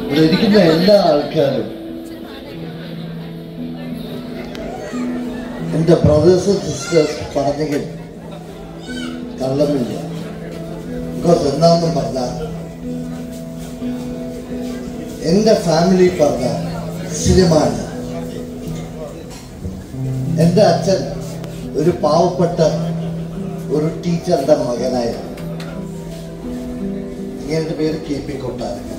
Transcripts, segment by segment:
ഇവിടെ ഇരിക്കുന്ന എല്ലാ ആൾക്കാരും എൻ്റെ ബ്രദേഴ്സ് സിസ്റ്റേഴ്സ് പറഞ്ഞെങ്കിൽ കള്ളമില്ല ബിക്കോസ് എന്താണെന്ന് പറഞ്ഞാൽ എൻ്റെ ഫാമിലി പറഞ്ഞ സിനിമയാണ് എൻ്റെ അച്ഛൻ ഒരു പാവപ്പെട്ട ഒരു ടീച്ചറുടെ മകനായിരുന്നു ഇങ്ങനത്തെ പേര് കെ പി കൊട്ടാരക്കര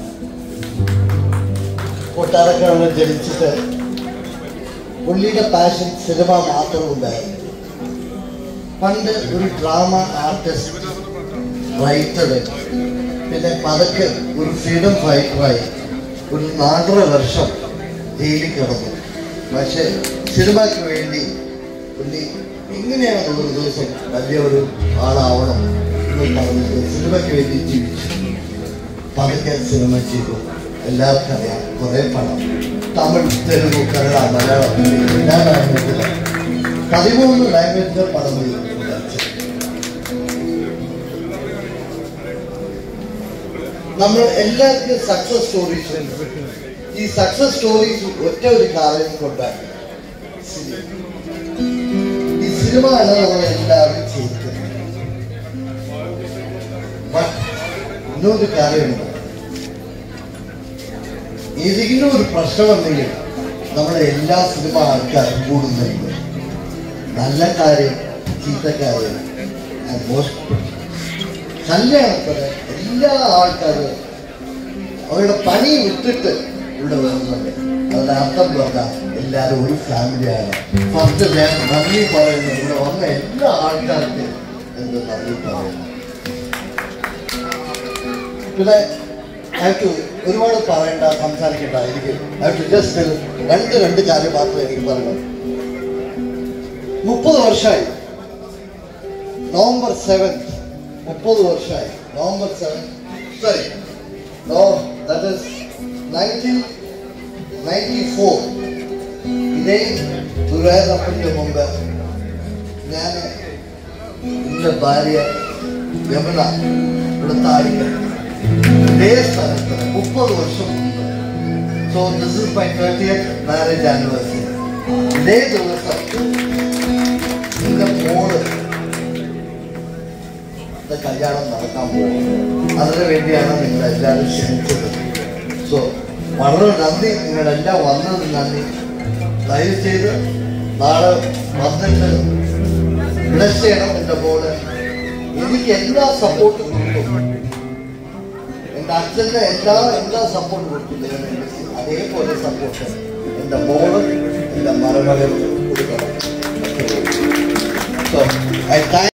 കൊട്ടാരക്കര ജനിച്ചിട്ട് പുള്ളിയുടെ പാഷൻ സിനിമ മാത്രം ഉണ്ടായിരുന്നു പണ്ട് ഒരു ഡ്രാമ ആർട്ടിസ്റ്റ് റൈറ്റർ പിന്നെ പതുക്കെ ഒരു ഫ്രീഡം ഫൈറ്ററായി ഒരു നാലര വർഷം ജയിലിൽ കിടന്നു പക്ഷെ സിനിമയ്ക്ക് വേണ്ടി പുള്ളി എങ്ങനെയാണ് ഒരു ദിവസം വലിയ ഒരു ആളാവണം എന്ന് പറഞ്ഞിട്ട് സിനിമയ്ക്ക് വേണ്ടി ജീവിച്ചു പതുക്കെ സിനിമ ചെയ്തു എല്ലാവർക്കും അറിയാം കുറെ പണം തമിഴ് തെലുഗു കന്നഡ മലയാളം എല്ലാ ലാംഗ്വേജിലും പതിമൂന്ന് ലാംഗ്വേജിലെ പടം ചെയ്തു പുള്ളി അച്ഛൻ. നമ്മൾ എല്ലാവർക്കും സക്സസ് സ്റ്റോറീസ് ഉണ്ട് ഈ സക്സസ് സ്റ്റോറീസ് ഒറ്റ ഒരു കാര്യം കൊണ്ടാണ് സിനിമ ഈ സിനിമ ആണ് നമ്മൾ എല്ലാവരും ചെയ്തത് But ഇന്നൊരു കാര്യമുണ്ട് ഏതെങ്കിലും ഒരു പ്രശ്നമുണ്ടെങ്കിൽ നമ്മുടെ എല്ലാ സിനിമ ആൾക്കാരും കൂടുന്നുണ്ട് നല്ല കാര്യം ചീത്ത കാര്യം and most കല്യാണത്തിന് എല്ലാ ആൾക്കാരും അവരുടെ പണി വിട്ടിട്ട് ഇവിടെ വരുന്നുണ്ട് അതിന്റെ അർത്ഥം പറഞ്ഞാൽ എല്ലാവരും ഒരു ഫാമിലിയാണ് ഫസ്റ്റ് ഞാൻ നന്ദി പറയുന്നു ഇവിടെ വന്ന എല്ലാ ആൾക്കാർക്കും എന്ത് നന്ദി പറയുന്നു പിന്നെ ഹാവ് ടു ഒരുപാട് പറയണ്ട സംസാരിക്കണ്ട എനിക്ക് ഹാവ് ടു ജസ്റ്റ് രണ്ട് രണ്ട് കാര്യം മാത്രമേ എനിക്ക് പറയണം മുപ്പത് വർഷമായി നവംബർ സെവൻ മുപ്പത് വർഷമായി November seven sorry no that is nineteen ninety four ഇതേ ഗുരുവായൂരപ്പൻ്റെ മുമ്പ് ഞാൻ എൻ്റെ ഭാര്യ യമുന ഇവിടുത്തെ ആയിരിക്കും ഇതേ സ്ഥലത്ത് മുപ്പത് വർഷം മുമ്പ് so this is my thirtieth marriage anniversary ഇതേ ദിവസം എൻ്റെ മോള് ഇത് കല്യാണം നടക്കാൻ പോകുന്നത് അതിനു വേണ്ടിയാണ് നിങ്ങൾ എല്ലാവരും ക്ഷണിച്ചത് സോ വളരെ നന്ദി നിങ്ങളെല്ലാം വന്നത് നന്ദി ദയവ് ചെയ്ത് നാളെ വന്നിട്ട് ബ്ലസ് ചെയ്യണം എൻ്റെ മോള് എനിക്ക് എല്ലാ സപ്പോർട്ടും കൊടുക്കും എൻ്റെ അച്ഛൻ്റെ എല്ലാ എല്ലാ സപ്പോർട്ടും കൊടുക്കും ദൈവം എനിക്ക് അതേപോലെ സപ്പോർട്ട് എൻ്റെ മോളും എൻ്റെ മരുമകനും കൊടുക്കണം സോ ഐ താങ്ക്